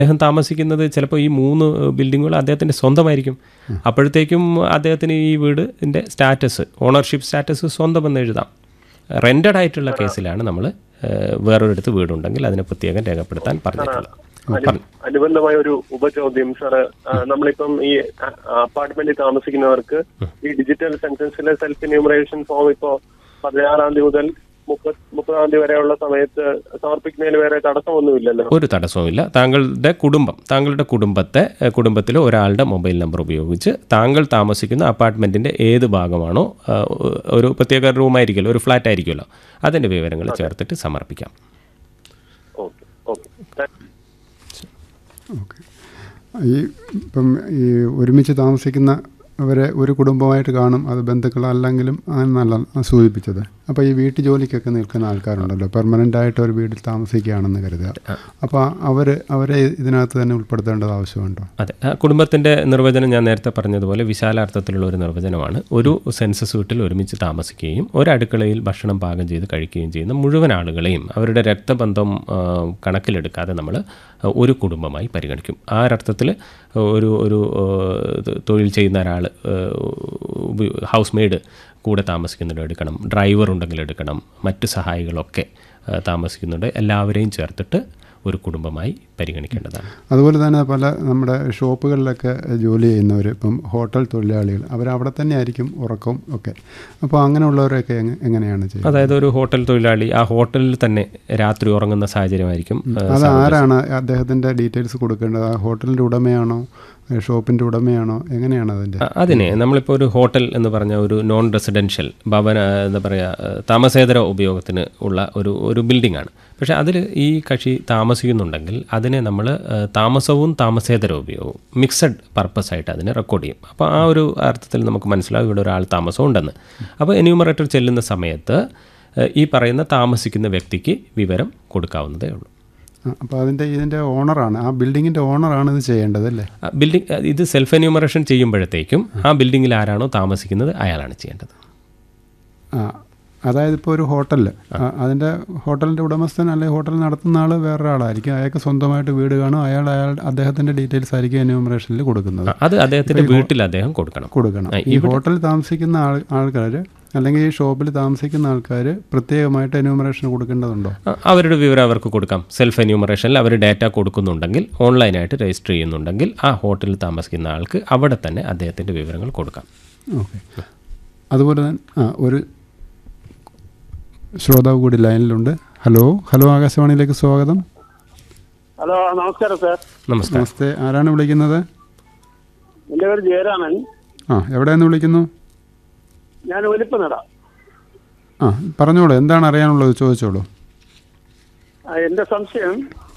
അദ്ദേഹം താമസിക്കുന്നത് ചിലപ്പോൾ ഈ മൂന്ന് ബിൽഡിങ്ങുകൾ അദ്ദേഹത്തിൻ്റെ സ്വന്തമായിരിക്കും അപ്പോഴത്തേക്കും അദ്ദേഹത്തിന് ഈ വീടിൻ്റെ സ്റ്റാറ്റസ് ഓണർഷിപ്പ് സ്റ്റാറ്റസ് സ്വന്തമെന്ന് എഴുതാം റെൻറ്റഡ് ആയിട്ടുള്ള കേസിലാണ് നമ്മൾ വേറൊരിടത്ത് വീടുണ്ടെങ്കിൽ അതിനെ പ്രത്യേകം രേഖപ്പെടുത്താൻ പറഞ്ഞിട്ടുള്ളത് പറഞ്ഞു അനുബന്ധമായ ഒരു ഉപചോദ്യം സാറ് ആ, നമ്മളിപ്പം ഈ അപ്പാർട്ട്മെന്റിൽ താമസിക്കുന്നവർക്ക് ഈ ഡിജിറ്റൽ സെൻസസിലെ സെൽഫ് എന്യൂമറേഷൻ ഫോം ഇപ്പോ പതിനാറാം തീയതി മുതൽ മുപ്പത് മുപ്പതാം തീയതി വരെയുള്ള സമയത്ത് സമർപ്പിക്കുന്നതിന് വേറെ തടസ്സമൊന്നുമില്ലല്ലോ ഒരു തടസ്സവുമില്ല താങ്കളുടെ കുടുംബം താങ്കളുടെ കുടുംബത്തെ ഏഹ്, കുടുംബത്തിലെ ഒരാളുടെ മൊബൈൽ നമ്പർ ഉപയോഗിച്ച് താങ്കൾ താമസിക്കുന്ന അപ്പാർട്ട്മെൻറ്റിൻ്റെ ഏത് ഭാഗമാണോ ആ, ഒരു പ്രത്യേക റൂമായിരിക്കുമല്ലോ ഒരു ഫ്ലാറ്റ് ആയിരിക്കുമല്ലോ അതിൻ്റെ വിവരങ്ങൾ ചേർത്തിട്ട് സമർപ്പിക്കാം ഓക്കെ ഓക്കെ ഓക്കെ ഈ ഇപ്പം ഈ ഒരുമിച്ച് താമസിക്കുന്നവരെ ഒരു കുടുംബമായിട്ട് കാണും അത് ബന്ധുക്കളല്ലെങ്കിലും അങ്ങനല്ല സൂചിപ്പിച്ചത് അപ്പോൾ ഈ വീട്ടു ജോലിക്കൊക്കെ നിൽക്കുന്ന ആൾക്കാരുണ്ടല്ലോ പെർമനൻ്റ് ആയിട്ട് ഒരു വീട്ടിൽ താമസിക്കുകയാണെന്ന് കരുതുക അപ്പോൾ അവർ അവരെ ഇതിനകത്ത് തന്നെ ഉൾപ്പെടുത്തേണ്ടത് ആവശ്യമുണ്ടോ അതെ ആ കുടുംബത്തിൻ്റെ നിർവചനം ഞാൻ നേരത്തെ പറഞ്ഞതുപോലെ വിശാലാർത്ഥത്തിലുള്ള ഒരു നിർവചനമാണ് ഒരു സെൻസസ് വീട്ടിൽ ഒരുമിച്ച് താമസിക്കുകയും ഒരടുക്കളയിൽ ഭക്ഷണം പാകം ചെയ്ത് കഴിക്കുകയും ചെയ്യുന്ന മുഴുവൻ ആളുകളെയും അവരുടെ രക്തബന്ധം ആ, കണക്കിലെടുക്കാതെ നമ്മൾ ഒരു കുടുംബമായി പരിഗണിക്കും ആ ഒരർത്ഥത്തിൽ ഒരു ഒരു ആ, തൊഴിൽ ചെയ്യുന്ന ഒരാൾ ഹൗസ് മെയ്ഡ് കൂടെ താമസിക്കുന്നുണ്ട് എടുക്കണം ഡ്രൈവർ ഉണ്ടെങ്കിൽ എടുക്കണം മറ്റ് സഹായികളൊക്കെ ആ, താമസിക്കുന്നുണ്ട് എല്ലാവരെയും ചേർത്തിട്ട് ഒരു കുടുംബമായി പരിഗണിക്കേണ്ടതാണ് അതുപോലെ തന്നെ പല നമ്മുടെ ഷോപ്പുകളിലൊക്കെ ജോലി ചെയ്യുന്നവർ ഇപ്പം ഹോട്ടൽ തൊഴിലാളികൾ അവരവിടെ തന്നെ ആയിരിക്കും ഉറക്കവും ഒക്കെ അപ്പോൾ അങ്ങനെയുള്ളവരൊക്കെ എങ്ങ- എങ്ങനെയാണ് ചെയ്യുന്നത് അതായത് ഒരു ഹോട്ടൽ തൊഴിലാളി ആ ഹോട്ടലിൽ തന്നെ രാത്രി ഉറങ്ങുന്ന സാഹചര്യമായിരിക്കും ഏഹ്, അത് ആരാണ് അദ്ദേഹത്തിൻ്റെ ഡീറ്റെയിൽസ് കൊടുക്കേണ്ടത് ആ ഹോട്ടലിൻ്റെ ഉടമയാണോ ഷോപ്പിൻ്റെ ഉടമയാണോ എങ്ങനെയാണ് അതിൻ്റെ അ- അതിനെ നമ്മളിപ്പോൾ ഒരു ഹോട്ടൽ എന്ന് പറഞ്ഞ ഒരു നോൺ റെസിഡൻഷ്യൽ ഭവന എന്താ പറയുക താമസേതര ഉപയോഗത്തിന് ഉള്ള ഒരു ഒരു ബിൽഡിംഗ് ആണ് പക്ഷേ അതിൽ ഈ കക്ഷി താമസിക്കുന്നുണ്ടെങ്കിൽ അതിനെ നമ്മൾ താമസവും താമസേതര ഉപയോഗവും മിക്സഡ് പർപ്പസ് ആയിട്ട് അതിനെ റെക്കോർഡ് ചെയ്യും അപ്പോൾ ആ ഒരു അർത്ഥത്തിൽ നമുക്ക് മനസ്സിലാവും ഇവിടെ ഒരാൾ താമസം ഉണ്ടെന്ന് അപ്പോൾ എന്യൂമറേറ്റർ ചെല്ലുന്ന സമയത്ത് ഏഹ്, ഈ പറയുന്ന താമസിക്കുന്ന വ്യക്തിക്ക് വിവരം കൊടുക്കാവുന്നതേ ഉള്ളൂ അപ്പോൾ അതിൻ്റെ ഇതിൻ്റെ ഓണറാണ് ആ ബിൽഡിങ്ങിൻ്റെ ഓണറാണ് ഇത് ചെയ്യേണ്ടത് അല്ലേ ആ ബിൽഡിംഗ് ഇത് സെൽഫ് എന്യൂമറേഷൻ ചെയ്യുമ്പോഴത്തേക്കും ആ ബിൽഡിങ്ങിൽ ആരാണോ താമസിക്കുന്നത് അയാളാണ് ചെയ്യേണ്ടത് ആ അതായത് ഇപ്പോൾ ഒരു ഹോട്ടലിൽ അതിൻ്റെ ഹോട്ടലിൻ്റെ ഉടമസ്ഥൻ അല്ലെങ്കിൽ ഹോട്ടൽ നടത്തുന്ന ആൾ വേറൊരാളായിരിക്കും അയാൾക്ക് സ്വന്തമായിട്ട് വീട് കാണും അയാൾ അയാൾ അദ്ദേഹത്തിൻ്റെ ഡീറ്റെയിൽസ് ആയിരിക്കും എന്യൂമറേഷനിൽ കൊടുക്കുന്നത് ആ, അത് അദ്ദേഹത്തിന്റെ വീട്ടിൽ അദ്ദേഹം കൊടുക്കണം കൊടുക്കണം ഈ ഹോട്ടലിൽ താമസിക്കുന്ന ആൾ ആൾക്കാർ അല്ലെങ്കിൽ ഈ ഷോപ്പിൽ താമസിക്കുന്ന ആൾക്കാർ പ്രത്യേകമായിട്ട് എന്യൂമറേഷൻ കൊടുക്കേണ്ടതുണ്ടോ ആ, അവരുടെ വിവരം അവർക്ക് കൊടുക്കാം സെൽഫ് എന്യൂമറേഷനിൽ അവർ ഡാറ്റ കൊടുക്കുന്നുണ്ടെങ്കിൽ ഓൺലൈനായിട്ട് രജിസ്റ്റർ ചെയ്യുന്നുണ്ടെങ്കിൽ ആ ഹോട്ടലിൽ താമസിക്കുന്ന ആൾക്ക് അവിടെ തന്നെ അദ്ദേഹത്തിന്റെ വിവരങ്ങൾ കൊടുക്കാം ഓക്കെ അതുപോലെ തന്നെ ആ ഒരു ശ്രോതാവ് കൂടി ലൈനിലുണ്ട് ഹലോ ഹലോ ആകാശവാണിയിലേക്ക് സ്വാഗതം ഹലോ നമസ്കാരം സാർ നമസ്കാരം നമസ്തേ ആരാണ് വിളിക്കുന്നത് എന്റെ പേര് ജയരാമൻ ആ എവിടെ നിന്ന് വിളിക്കുന്നു ഞാൻ ഒലിപ്പനട ആ പറഞ്ഞോളൂ എന്താണ് അറിയാനുള്ളത് ചോദിച്ചോളൂ എന്റെ സംശയം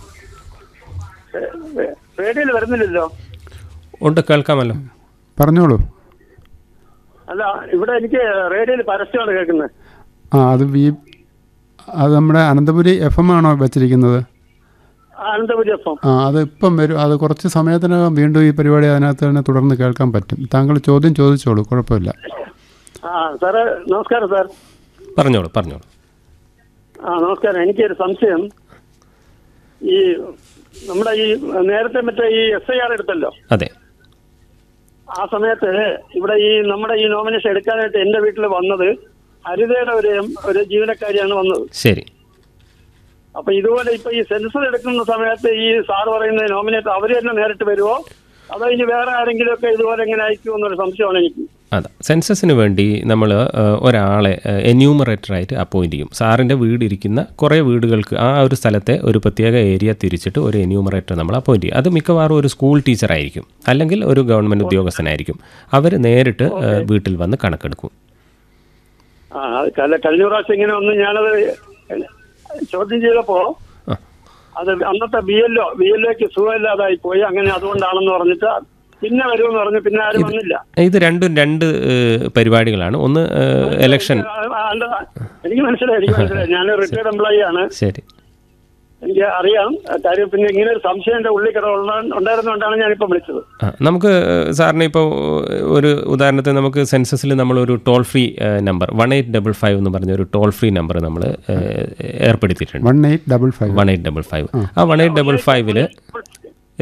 റേഡിയോയിൽ വരുന്നില്ലല്ലോ ഉണ്ട് കേൾക്കാമല്ലോ പറഞ്ഞോളൂ അല്ല ഇവിടെ എനിക്ക് റേഡിയോയിൽ പരസ്യമാണ് കേൾക്കുന്നത് ആ അത് വി അത് നമ്മുടെ അനന്തപുരി എഫ് എം ആണോ വെച്ചിരിക്കുന്നത് അനന്തപുരി എഫം ആ അത് ഇപ്പം വരും അത് കുറച്ച് സമയത്തിനകം വീണ്ടും ഈ പരിപാടി അതിനകത്ത് തന്നെ തുടർന്ന് കേൾക്കാൻ പറ്റും താങ്കൾ ചോദ്യം ചോദിച്ചോളൂ കുഴപ്പമില്ല ആ സാറ് നമസ്കാരം സാർ പറഞ്ഞോളൂ പറഞ്ഞോളൂ ആ നമസ്കാരം എനിക്കൊരു സംശയം ഈ നമ്മുടെ ഈ നേരത്തെ മറ്റേ ഈ എസ് ഐ ആർ എടുത്തല്ലോ അതെ ആ സമയത്ത് ഇവിടെ ഈ നമ്മുടെ ഈ നോമിനേഷൻ എടുക്കാനായിട്ട് എന്റെ വീട്ടിൽ വന്നത് ഹരിതയുടെ ഒരു ഒരു ജീവനക്കാരിയാണ് വന്നത് ശരി അപ്പൊ ഇതുപോലെ ഇപ്പൊ ഈ സെൻസസ് എടുക്കുന്ന സമയത്ത് ഈ സാർ പറയുന്ന നോമിനേറ്റ് അവര് തന്നെ നേരിട്ട് വരുമോ അതോ ഇനി വേറെ ആരെങ്കിലും ഒക്കെ ഇതുപോലെ എങ്ങനെ അയക്കുമോ എന്നൊരു സംശയമാണ് എനിക്ക് അതെ സെൻസസിന് വേണ്ടി നമ്മൾ ഒരാളെ എന്യൂമറേറ്ററായിട്ട് അപ്പോയിൻറ്റ് ചെയ്യും സാറിൻ്റെ വീടിരിക്കുന്ന കുറേ വീടുകൾക്ക് ആ ഒരു സ്ഥലത്തെ ഒരു പ്രത്യേക ഏരിയ തിരിച്ചിട്ട് ഒരു എന്യൂമറേറ്റർ നമ്മൾ അപ്പോയിൻറ്റ് ചെയ്യും അത് മിക്കവാറും ഒരു സ്കൂൾ ടീച്ചറായിരിക്കും അല്ലെങ്കിൽ ഒരു ഗവൺമെൻറ് ഉദ്യോഗസ്ഥനായിരിക്കും അവർ നേരിട്ട് ഏഹ്, വീട്ടിൽ വന്ന് കണക്കെടുക്കും ആ അത് കല- കഴിഞ്ഞ പ്രാവശ്യം ഇങ്ങനെ ഒന്ന് ഞാനത് ചോദ്യം ചെയ്തപ്പോ ആ. അത് അന്നത്തെ B L O B L ഒക്ക് സുഖമില്ലാതായി പോയി അങ്ങനെ അതുകൊണ്ടാണെന്ന് പറഞ്ഞിട്ട് പിന്നെ വരുമെന്ന് പറഞ്ഞു പിന്നെ ആരും വന്നില്ല ഇത് രണ്ടും രണ്ട് ഏഹ്, പരിപാടികളാണ് ഒന്ന് എലക്ഷൻ ആ, ആ, അല്ല, എനിക്ക് മനസ്സിലായി എനിക്ക് മനസ്സിലായി ഞാൻ റിട്ടയർഡ് എംപ്ലോയി ആണ് ശരി എനിക്ക് അറിയാം കാര്യം പിന്നെ ഇങ്ങനെ ഒരു സംശയം എന്റെ ഉള്ളിൽ കിട ഉണ്ടായിരുന്നുകൊണ്ടാണ് ഞാനിപ്പോ വിളിച്ചത് ആ, നമുക്ക് സാറിന് ഇപ്പോൾ ഒരു ഉദാഹരണത്തിന് നമുക്ക് സെൻസസിൽ നമ്മളൊരു toll free number one eight double five എന്ന് പറഞ്ഞ ഒരു ടോൾ ഫ്രീ നമ്പർ നമ്മൾ ഏർപ്പെടുത്തിയിട്ടുണ്ട് one eight double five one eight double five ആ വൺ എയ്റ്റ് ഡബിൾ ഫൈവില്